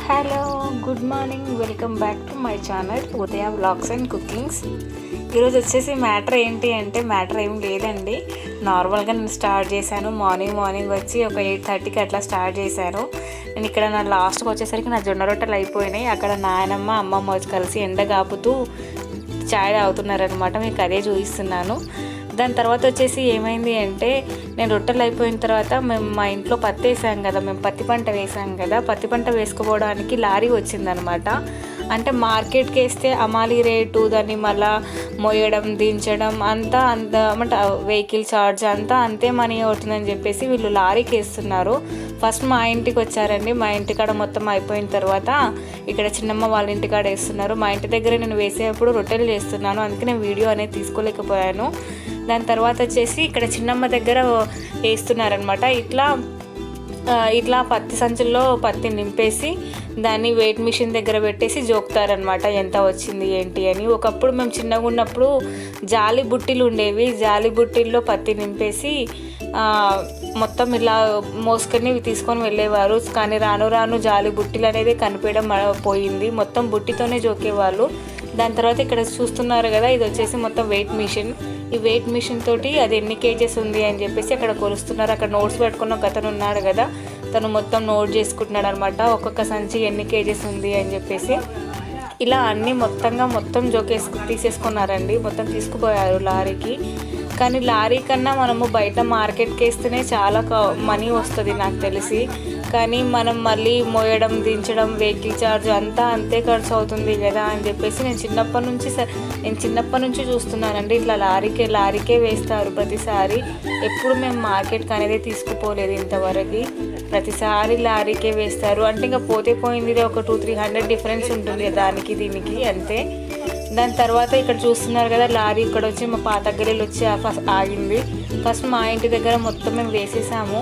Hello good morning welcome back to my channel Udaya blogs and cookings ఈరోజు వచ్చేసి matter ఏంటి అంటే మ్యాటర్ ఏం లేదండి నార్మల్గా నేను స్టార్ట్ చేశాను మార్నింగ్ మార్నింగ్ వచ్చి ఒక ఎయిట్ థర్టీకి అట్లా స్టార్ట్ చేశాను నేను ఇక్కడ నా లాస్ట్కి వచ్చేసరికి నా జొన్న రొట్టెలు అయిపోయినాయి అక్కడ నాయనమ్మ అమ్మమ్మ వచ్చి కలిసి ఎండ కాపుతూ చాయ్ తాగుతున్నారనమాట మీకు అదే చూపిస్తున్నాను దాని తర్వాత వచ్చేసి ఏమైంది అంటే నేను రొట్టెలు అయిపోయిన తర్వాత మేము మా ఇంట్లో పత్తి వేసాం కదా మేము పత్తి పంట వేసాం కదా పత్తి పంట వేసుకోవడానికి లారీ వచ్చిందనమాట అంటే మార్కెట్కి వేస్తే అమాలి రేటు దాన్ని మళ్ళా మోయడం దించడం అంతా అంత అంటే వెహికల్ ఛార్జ్ అంతా అంతే మనీ అవుతుందని చెప్పేసి వీళ్ళు లారీకి వేస్తున్నారు ఫస్ట్ మా ఇంటికి వచ్చారండి మా ఇంటికాడ మొత్తం అయిపోయిన తర్వాత ఇక్కడ చిన్నమ్మ వాళ్ళ ఇంటికాడ వేస్తున్నారు మా ఇంటి దగ్గర నేను వేసేటప్పుడు రొట్టెలు చేస్తున్నాను అందుకే నేను వీడియో అనేది తీసుకోలేకపోయాను దాని తర్వాత వచ్చేసి ఇక్కడ చిన్నమ్మ దగ్గర వేస్తున్నారనమాట ఇట్లా ఆ, ఇట్లా పత్తి సంచుల్లో పత్తి నింపేసి దాన్ని వెయిట్ మిషన్ దగ్గర పెట్టేసి జోకుతారనమాట ఎంత వచ్చింది ఏంటి అని ఒకప్పుడు మేము చిన్నగా ఉన్నప్పుడు జాలి బుట్టిలు ఉండేవి జాలి బుట్టిల్లో పత్తి నింపేసి ఆ, మొత్తం ఇలా మోసుకొని తీసుకొని వెళ్ళేవారు కానీ రాను రాను జాలి బుట్టిలు అనేది కనిపించడం మ- పోయింది మొత్తం బుట్టితోనే జోకేవాళ్ళు దాని తర్వాత ఇక్కడ చూస్తున్నారు కదా ఇది వచ్చేసి మొత్తం వెయిట్ మిషన్ ఈ వెయిట్ మిషన్ తోటి అది ఎన్ని కేజెస్ ఉంది అని చెప్పేసి అక్కడ కొలుస్తున్నారు అక్కడ నోట్స్ పెట్టుకున్న ఒక అతను ఉన్నాడు కదా తను మొత్తం నోట్ చేసుకుంటున్నాడు అనమాట ఒక్కొక్క సంచి ఎన్ని కేజెస్ ఉంది అని చెప్పేసి ఇలా అన్నీ మొత్తంగా మొత్తం జోకేసుకు తీసేసుకున్నారండి మొత్తం తీసుకుపోయారు లారీకి కానీ లారీ కన్నా మనము బయట మార్కెట్కి వేస్తేనే చాలా మనీ వస్తుంది నాకు తెలిసి కానీ మనం మళ్ళీ మోయడం దించడం వెహికల్ ఛార్జ్ అంతా అంతే ఖర్చు అవుతుంది కదా అని చెప్పేసి నేను చిన్నప్పటి నుంచి స- నేను చిన్నప్పటి నుంచి చూస్తున్నానండి ఇట్లా లారీకే లారీకే వేస్తారు ప్రతిసారి ఎప్పుడు మేము మార్కెట్కి అనేది తీసుకుపోలేదు ఇంతవరకు ప్రతిసారి లారీకే వేస్తారు అంటే ఇంకా పోతే పోయింది ఒక టూ త్రీ హండ్రెడ్ డిఫరెన్స్ ఉంటుంది దానికి దీనికి అంతే దాని తర్వాత ఇక్కడ చూస్తున్నారు కదా లారీ ఇక్కడ వచ్చి మా పాత గల్లీలు వచ్చి ఆ ఫస్ట్ ఆగింది ఫస్ట్ మా ఇంటి దగ్గర మొత్తం మేము వేసేసాము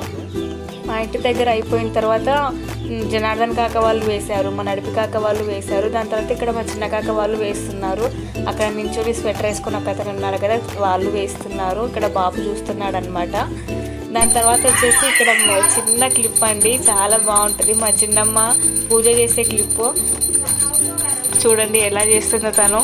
మా ఇంటి దగ్గర అయిపోయిన తర్వాత మ్, జనార్దన్ కాక వాళ్ళు వేశారు మా నడిపి కాక వాళ్ళు వేశారు దాని తర్వాత ఇక్కడ మా చిన్న కాక వాళ్ళు వేస్తున్నారు అక్కడ నించొని స్వెటర్ వేసుకున్న ఒక అతను ఉన్నారు కదా వాళ్ళు వేస్తున్నారు ఇక్కడ బాబు చూస్తున్నాడు అనమాట దాని తర్వాత వచ్చేసి ఇక్కడ మ- చిన్న క్లిప్ అండి చాలా బాగుంటుంది మా చిన్నమ్మ పూజ చేసే క్లిప్ చూడండి ఎలా చేస్తుందో తను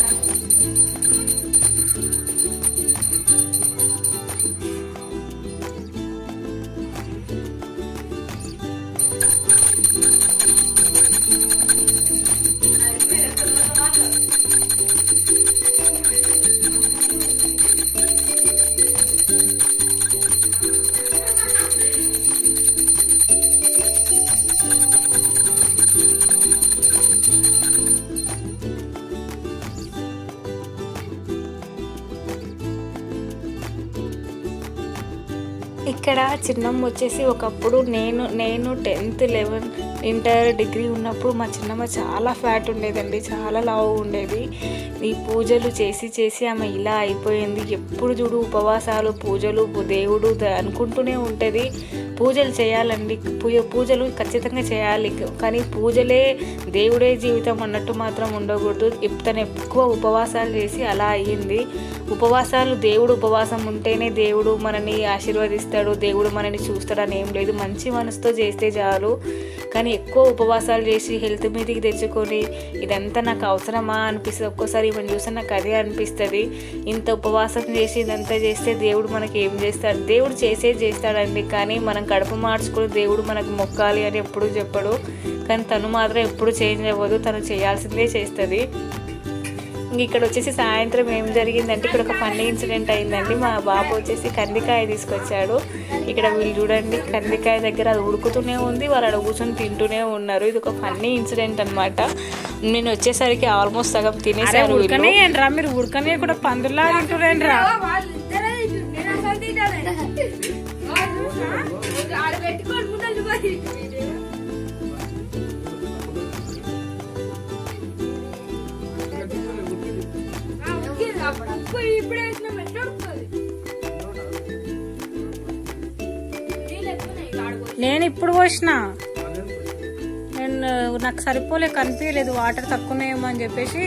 ఇక్కడ చిన్నమ్మ వచ్చేసి ఒకప్పుడు నేను నేను టెన్త్ లెవెన్త్ ఇంటర్ డిగ్రీ ఉన్నప్పుడు మా చిన్నమ్మ చాలా ఫ్యాట్ ఉండేదండి చాలా లావు ఉండేది ఈ పూజలు చేసి చేసి ఆమె ఇలా అయిపోయింది ఎప్పుడు చూడు ఉపవాసాలు పూజలు పు- దేవుడు ద- అనుకుంటూనే ఉంటుంది పూజలు చేయాలండి పూజ పూజలు ఖచ్చితంగా చేయాలి కానీ పూజలే దేవుడే జీవితం అన్నట్టు మాత్రం ఉండకూడదు ఇప్- తను ఎక్కువ ఉపవాసాలు చేసి అలా అయ్యింది ఉపవాసాలు దేవుడు ఉపవాసం ఉంటేనే దేవుడు మనని ఆశీర్వదిస్తాడు దేవుడు మనని చూస్తాడని ఏం లేదు మంచి మనసుతో చేస్తే చాలు కానీ ఎక్కువ ఉపవాసాలు చేసి హెల్త్ మీదకి తెచ్చుకొని ఇదంతా నాకు అవసరమా అనిపిస్తుంది ఒక్కోసారి ఇవన్నీ చూస్తే నాకు అదే అనిపిస్తుంది ఇంత ఉపవాసం చేసి ఇదంతా చేస్తే దేవుడు మనకి ఏం చేస్తాడు దేవుడు చేసే చేస్తాడండి కానీ మనం కడుపు మార్చుకొని దేవుడు మనకు మొక్కాలి అని ఎప్పుడు చెప్పడు కానీ తను మాత్రం ఎప్పుడు చేంజ్ అవ్వదు తను చేయాల్సిందే చేస్తుంది ఇంక ఇక్కడ వచ్చేసి సాయంత్రం ఏం జరిగిందంటే ఇక్కడ ఒక ఫన్నీ ఇన్సిడెంట్ అయిందండి మా బాబు వచ్చేసి కందికాయ తీసుకొచ్చాడు ఇక్కడ వీళ్ళు చూడండి కందికాయ దగ్గర అది ఉడుకుతూనే ఉంది వాళ్ళు అక్కడ కూర్చొని తింటూనే ఉన్నారు ఇది ఒక ఫన్నీ ఇన్సిడెంట్ అన్నమాట నేను వచ్చేసరికి ఆల్మోస్ట్ సగం తినేసారు వీళ్ళు ఉడకనేయండ్రా మీరు ఉడకనే కూడా పందులా తింటురేండ్రా ఇప్పుడే వేసిన మెట్రో నేను ఇప్పుడు పోసిన నేను నాకు సరిపోలే కనిపించలేదు వాటర్ తక్కువనేమో అని చెప్పేసి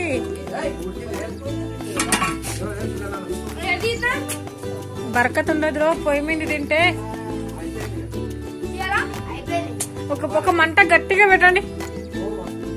బరకత్ ఉండదు పొయ్యి మీద తింటే అయిపోయింది ఒక ఒక మంట గట్టిగా పెట్టండి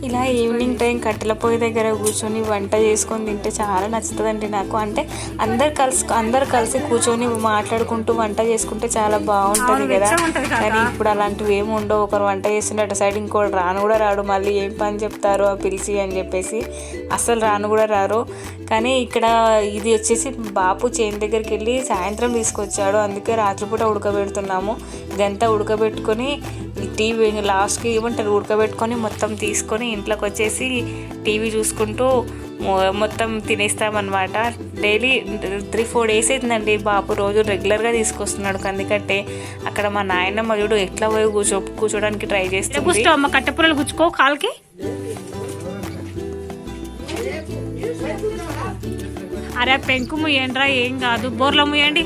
ఇలా ఈవినింగ్ టైం కట్టెల పొయ్యి దగ్గర కూర్చొని వంట చేసుకొని తింటే చాలా నచ్చుతుందండి నాకు అంటే అందరు కలిసి అందరు కలిసి కూర్చొని మాట్లాడుకుంటూ వంట చేసుకుంటే చాలా బాగుంటుంది అవును, కదా వెచ్చగా ఉంటది కాకా. కానీ ఇప్పుడు అలాంటివి ఏమి ఉండవు ఒకరు వంట చేస్తుంటే అటు సైడ్ ఇంకోటి రాను కూడా రాడు మళ్ళీ ఏం పని చెప్తారు ఆ పిలిచి అని చెప్పేసి అస్సలు రాను కూడా రారు కానీ ఇక్కడ ఇది వచ్చేసి బాపు చేను దగ్గరికి వెళ్ళి సాయంత్రం తీసుకొచ్చాడు అందుకే రాత్రిపూట ఉడకబెడుతున్నాము ఇదంతా ఉడకబెట్టుకొని టీవీ లాస్ట్కి ఏమంటారు ఉడకబెట్టుకొని మొత్తం తీసుకొని ఇంట్లోకి వచ్చేసి టీవీ చూసుకుంటూ మొ- మొత్తం తినేస్తామన్నమాట డైలీ త్రీ ఫోర్ డేస్ అవుతుందండి బాపు రోజు రెగ్యులర్గా తీసుకొస్తున్నాడు కందికట్టే అక్కడ మా నాయనమ్మ చూడు ఎట్లా పోయి కూర్చో కూర్చోడానికి ట్రై చేస్తుంది కూర్చో అమ్మ కట్టెపురలు గుచ్చుకో కాలుకి అరే పెంకు ముయ్యండిరా ఏం కాదు బోర్లో ముయ్యండి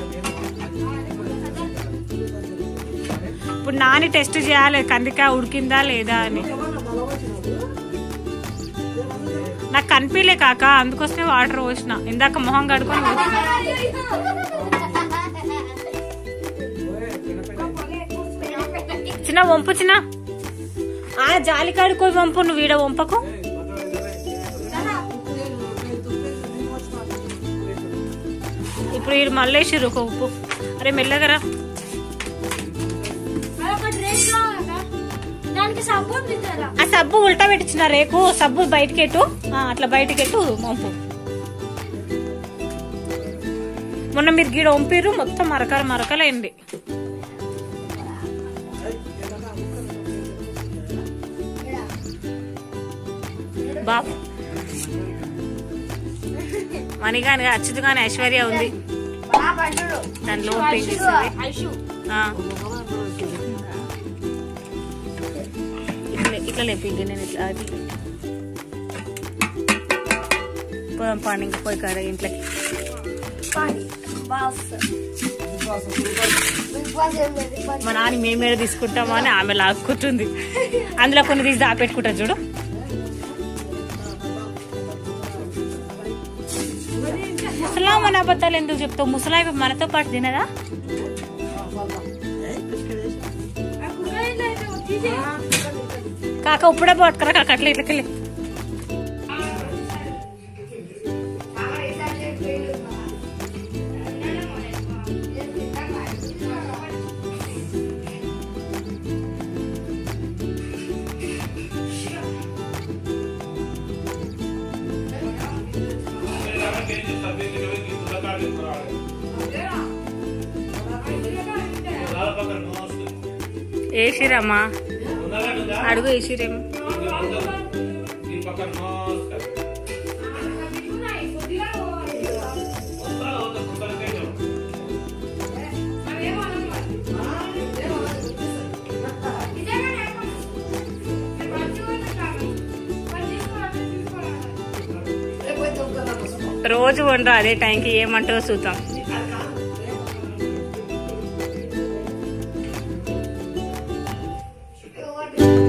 ఇప్పుడు నాని టెస్ట్ చేయాలి కందికాయ ఉడికిందా లేదా అని నాకు కనిపించలే కాక అందుకోసమే వాటర్ పోసిన ఇందాక మొహం కడుకొని పోసిన చిన్న వంపు చిన్న ఆ జాలి కాడుకోవి వంపు నువ్వు ఈడ వంపకు ఇప్పుడు ఈడు మళ్ళేసిర్రు ఒక ఉప్పు అరే మెల్లగరా దానికి సపోర్ట్ తింటారా ఆ సబ్బు ఉల్టా పెట్టించిన రేకు సబ్బు బయటికి ఎట్టు ఆ, అట్లా బయటికి ఎట్టు వంపు మొన్న మీరు గీడ వంపిర్రు మొత్తం మరకలు మరకలైంది బాబు మణిగాని అచ్యుత్ గాని ఐశ్వర్య ఉంది దాంట్లో వంపించేస్తుంది ఐషు ఆ. ఇట్లా ఇట్లా లేపి నేను ఇట్లా అది పోదాం పాండి ఇంకా పోయి కాడ ఇంట్లోకి పాడి బాస్ బిగ్ బాస్ ఏం లేదు బిగ్ బాస్ మా నాన్న మేమేడ తీసుకుంటామా అని ఆమె లాక్కుంటుంది అందులో కొన్ని తీసి దాపెట్టుకుంటా చూడు ముసలా మన అబద్ధాలు ఎందుకు చెప్తావు ముసలా మనతో పాటు తినదా కాక ఇప్పుడే పట్టుకురా కాక అట్లా ఇట్లకెళ్ళి వేసిరమ్మా అడుగు వేసిరేమో రోజు వండు అదే టైంకి ఏమంటారో చూద్దాం ఎవరు